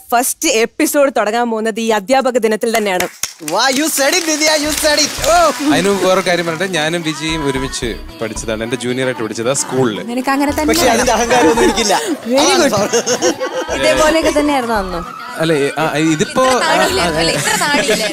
First episode തുടങ്ങാൻ പോകുന്നത് ഈ അധ്യാപക ദിനത്തിൽ തന്നെയാണ് വാ you study Vidya you study അതിന് വേറെ കാര്യം പറഞ്ഞിട്ട് ഞാനും വിജയും ഒരുമിച്ച് പഠിച്ചതാണ് എന്റെ ജൂനിയർ ആയിട്ട് പഠിച്ചതാ സ്കൂളിൽ നിനക്ക് അങ്ങനെ പക്ഷെ തന്നെ അതിന്റെ അഹങ്കാരം ഒന്നും എനിക്കില്ല ഇതേപോലെയൊക്കെ തന്നെയായിരുന്നു അന്നും അല്ല ഏ, ആ, ഇതിപ്പോ ആ, ആ, ഇത്ര താടിയില്ലേ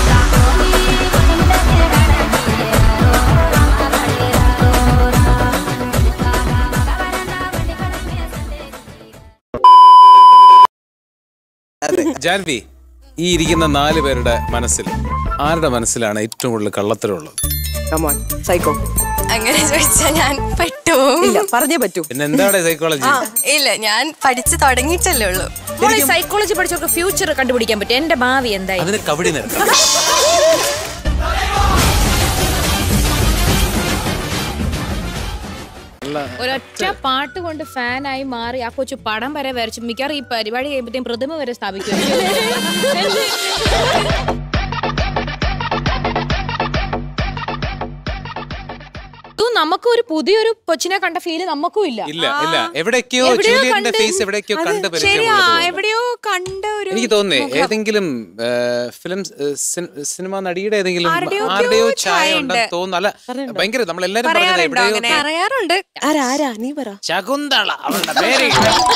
ജാൻവി ഈ ഇരിക്കുന്ന നാല് പേരുടെ മനസ്സിൽ ആരുടെ മനസ്സിലാണ് ഏറ്റവും കൂടുതൽ കള്ളത്തരമുള്ളത് കമോൺ സൈക്കോ അങ്ങനെ ചോദിച്ചാൽ ഞാൻ പെട്ടു ഇല്ല പറഞ്ഞേ പറ്റൂ പിന്നെ എന്താണ് സൈക്കോളജി ഇല്ല ഞാൻ പഠിച്ചു തുടങ്ങിയിട്ടല്ലേ ഉള്ളൂ സൈക്കോളജി പഠിച്ചവർക്ക് ഫ്യൂച്ചർ കണ്ടുപിടിക്കാൻ പറ്റും എന്റെ ഭാവി എന്തായി അതിന് കബഡി നിരക്കാം ഒരൊറ്റ പാട്ട് കൊണ്ട് ഫാനായി മാറി ആ കൊച്ചു പടം വരെ വരച്ചു മിക്കവാറും ഈ പരിപാടി കഴിയുമ്പോഴത്തേക്കും പ്രതിമ വരെ സ്ഥാപിക്കും ഇത് നമുക്ക് ഒരു പുതിയൊരു കൊച്ചിനെ കണ്ട ഫീല് നമുക്കും ഇല്ല ഇല്ല ഇല്ല എവിടേക്കോ എവിടെയോ ജൂലിയറ്റിന്റെ കണ്ട് ഫേസ് എവിടേക്കോ കണ്ട് ശരിയാ പരിചയമുള്ളത് എവിടെയോ കണ്ട ഒരു എനിക്ക് തോന്നുന്നേ ഏതെങ്കിലും ഫിലിം സിനിമ നടിയുടെ ഏതെങ്കിലും ആരുടെയൊക്കെയോ ആരുടെയോ ഛായ ഛായ ഉണ്ടെന്ന് ഉണ്ട്. തോന്നുന്നു അല്ല ഭയങ്കര നമ്മളെല്ലാരും പറഞ്ഞത് പറയാറുണ്ടോ എവിടെയോ അങ്ങനെ പറയാറുണ്ട് ആരാ ആരാ നീ പറ ശകുന്തള അവളുടെ പേര്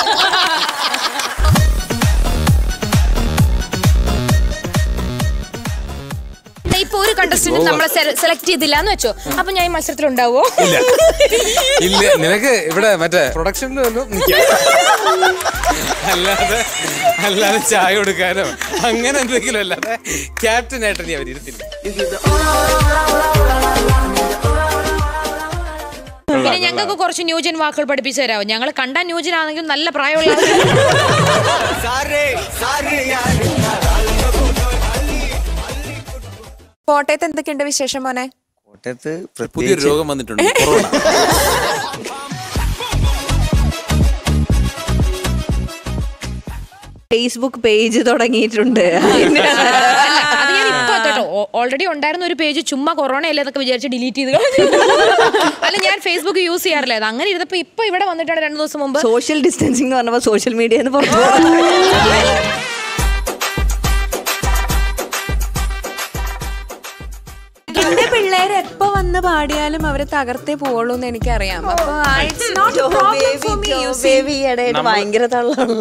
ഇപ്പൊ ഒരു കണ്ടസ്റ്റന്റ് നമ്മളെ സെലക്ട് ചെയ്തില്ല എന്ന് വെച്ചോ അപ്പൊ ഞാൻ ഈ മത്സരത്തിൽ ഉണ്ടാവോ ഇല്ല നിനക്ക് ഇവിടെ മറ്റേ പ്രൊഡക്ഷനിൽ വല്ലതും നിൽക്കാം അല്ലാതെ അല്ലാതെ ചായ കൊടുക്കാനോ അങ്ങനെ എന്തെങ്കിലും അല്ലാതെ ക്യാപ്റ്റൻ ആയിട്ട് നീ അവരിരുത്തില്ല പിന്നെ ഞങ്ങൾക്ക് കുറച്ച് ന്യൂജൻ വാക്കുകൾ പഠിപ്പിച്ചു തരാമോ ഞങ്ങൾ കണ്ട ന്യൂജൻ ആണെങ്കിലും നല്ല പ്രായമുള്ള കോട്ടയത്ത് എന്തൊക്കെയുണ്ട് വിശേഷം മോനെ കോട്ടയത്ത് പുതിയൊരു രോഗം വന്നിട്ടുണ്ട് കൊറോണ ഫേസ്ബുക്ക് പേജ് തുടങ്ങിയിട്ടുണ്ട് അത് ഞാൻ ഇപ്പൊ കേട്ടോ ഓൾറെഡി ഉണ്ടായിരുന്ന ഒരു പേജ് ചുമ്മാ കൊറോണ അല്ലേ എന്നൊക്കെ വിചാരിച്ച് ഡിലീറ്റ് ചെയ്ത് കളഞ്ഞു. അല്ല ഞാൻ ഫേസ്ബുക്ക് യൂസ് ചെയ്യാറില്ല അത് അങ്ങനെ ഇരുന്നപ്പോ ഇപ്പൊ ഇവിടെ വന്നിട്ടാണ് രണ്ടു ദിവസം മുമ്പ് സോഷ്യൽ ഡിസ്റ്റൻസിങ് പറഞ്ഞപ്പോ സോഷ്യൽ മീഡിയ പുറത്തു പോകാൻ എന്റെ പിള്ളേര് എപ്പോ വന്ന് പാടിയാലും അവര് തകർത്തേ പോവുള്ളൂ എന്ന് എനിക്കറിയാം അപ്പൊ it's not problem for me you see baby ഇടയായിട്ട് ഭയങ്കര തള്ളാണ്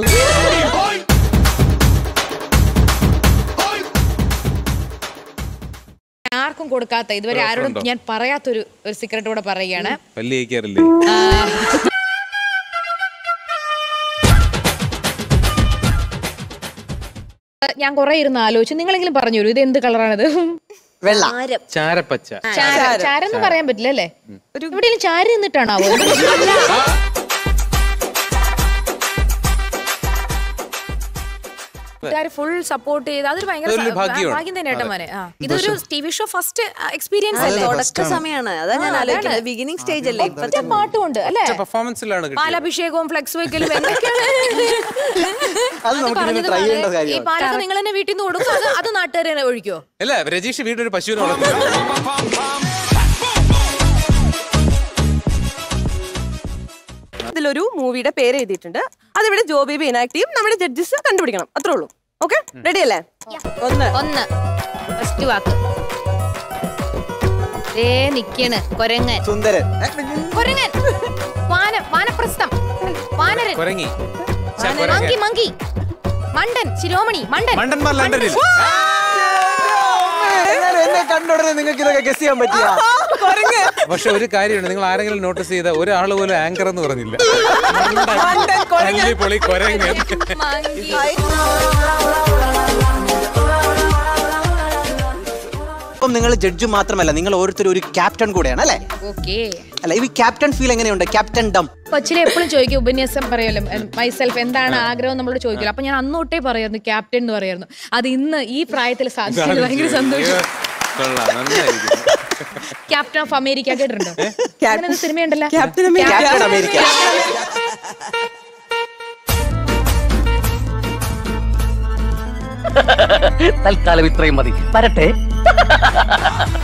ആർക്കും കൊടുക്കാത്ത ഇതുവരെ ആരോടും ഞാൻ പറയാത്തൊരു ഒരു സീക്രട്ട് കൂടെ പറയുകയാണ് പല്ലി കഴിക്കാറില്ലേ ഞാൻ കുറെ ഇരുന്ന് ആലോചിച്ചു നിങ്ങളെങ്കിലും പറഞ്ഞു തരൂ ഇത് എന്ത് കളറാണിത് വെള്ള ചാരപ്പച്ച ചാര ചാരെന്ന് പറയാൻ പറ്റില്ല അല്ലേ എവിടെയെങ്കിലും ചാരി നിന്നിട്ടാണോ ഫുൾ സപ്പോർട്ട് ചെയ്ത് അതൊരു ഭയങ്കര അതൊരു സ- ഭാഗ്യമാണ്. ഭാഗ്യം തന്നെ ഏട്ടന്മാരെ ആ. ഇതൊരു T V show first experience അല്ലേ തുടക്ക സമയമാണ് അതാ ഞാൻ ആലോചിക്കുന്നത് ബിഗിനിങ് സ്റ്റേജ് അല്ലേ ഒറ്റ പാട്ടുമുണ്ട് അല്ലേ പെർഫോമൻസിലാണ് കിട്ടിയത് പാലഭിഷേകവും ഫ്ലെക്സ് വെക്കലും എന്തൊക്കെയാണ് അത് നമുക്ക് പറഞ്ഞത് ട്രൈ ചെയ്യേണ്ട പോലെ, ഈ കാര്യമാണ് പാലൊക്കെ നിങ്ങൾ തന്നെ വീട്ടിൽ നിന്ന് കൊടുക്കും അത് അത് നാട്ടുകാരെ ഒഴിക്കോ അല്ല രജീഷ് വീട്ടിലൊരു പശുവിനെ വളർത്തുന്നു ഇതിലൊരു മൂവിയുടെ പേര് എഴുതിയിട്ടുണ്ട് അതിവിടെ ജോബി ഇനാക്ട് ചെയ്യും നമ്മുടെ ജഡ്ജസ് കണ്ടുപിടിക്കണം അത്രേ ഉള്ളൂ ഓക്കെ റെഡി അല്ലേ ഒന്ന് ഒന്ന് ഫസ്റ്റ് വാക്ക് ദേ നിക്കണ് കൊരങ്ങൻ സുന്ദരൻ കൊരങ്ങൻ വാന വാനപ്രസ്ഥം വാനരൻ കുരങ്ങി മങ്കി മങ്കി മണ്ടൻ ശിരോമണി മണ്ടൻ മണ്ടന്മാർ ലണ്ടനിൽ എന്നാലും എന്നെ കണ്ടുടനെ നിങ്ങൾക്ക് ഇതൊക്കെ ഗസ് ചെയ്യാൻ പറ്റിയ പക്ഷെ ഒരു കാര്യമുണ്ട് നിങ്ങൾ ആരെങ്കിലും നോട്ടീസ് ചെയ്ത ഒരാൾ പോലും ആങ്കർ എന്ന് പറഞ്ഞില്ല പൊളി കൊരങ്ങൻ അപ്പം നിങ്ങൾ ജഡ്ജ് മാത്രമല്ല നിങ്ങൾ ഓരോരുത്തരും ഒരു ക്യാപ്റ്റൻ കൂടെയാണ് അല്ലേ ഓക്കേ അല്ല ഈ ക്യാപ്റ്റൻ ഫീൽ എങ്ങനെയുണ്ട് ക്യാപ്റ്റൻ ഡം കൊച്ചിലെ എപ്പോഴും ചോദിക്കും ഉപന്യാസം പറയല്ലോ മൈസെൽഫ് എന്താണ് ആഗ്രഹം നമ്മളോട് ചോദിക്കില്ല അപ്പൊ ഞാൻ അന്നോട്ടേ പറയായിരുന്നു ക്യാപ്റ്റൻ എന്ന് പറയായിരുന്നു അത് ഇന്ന് ഈ പ്രായത്തിൽ സാധിച്ചത് ഭയങ്കര സന്തോഷം കൊള്ളാം നന്നായിരിക്കും ക്യാപ്റ്റൻ ഓഫ് അമേരിക്ക കേട്ടിട്ടുണ്ടോ അങ്ങനെ ഒരു സിനിമയുണ്ടല്ലോ ക്യാപ്റ്റൻ ക്യാപ്റ്റൻ അമേരിക്ക തൽക്കാലം ഇത്രയും മതി വരട്ടെ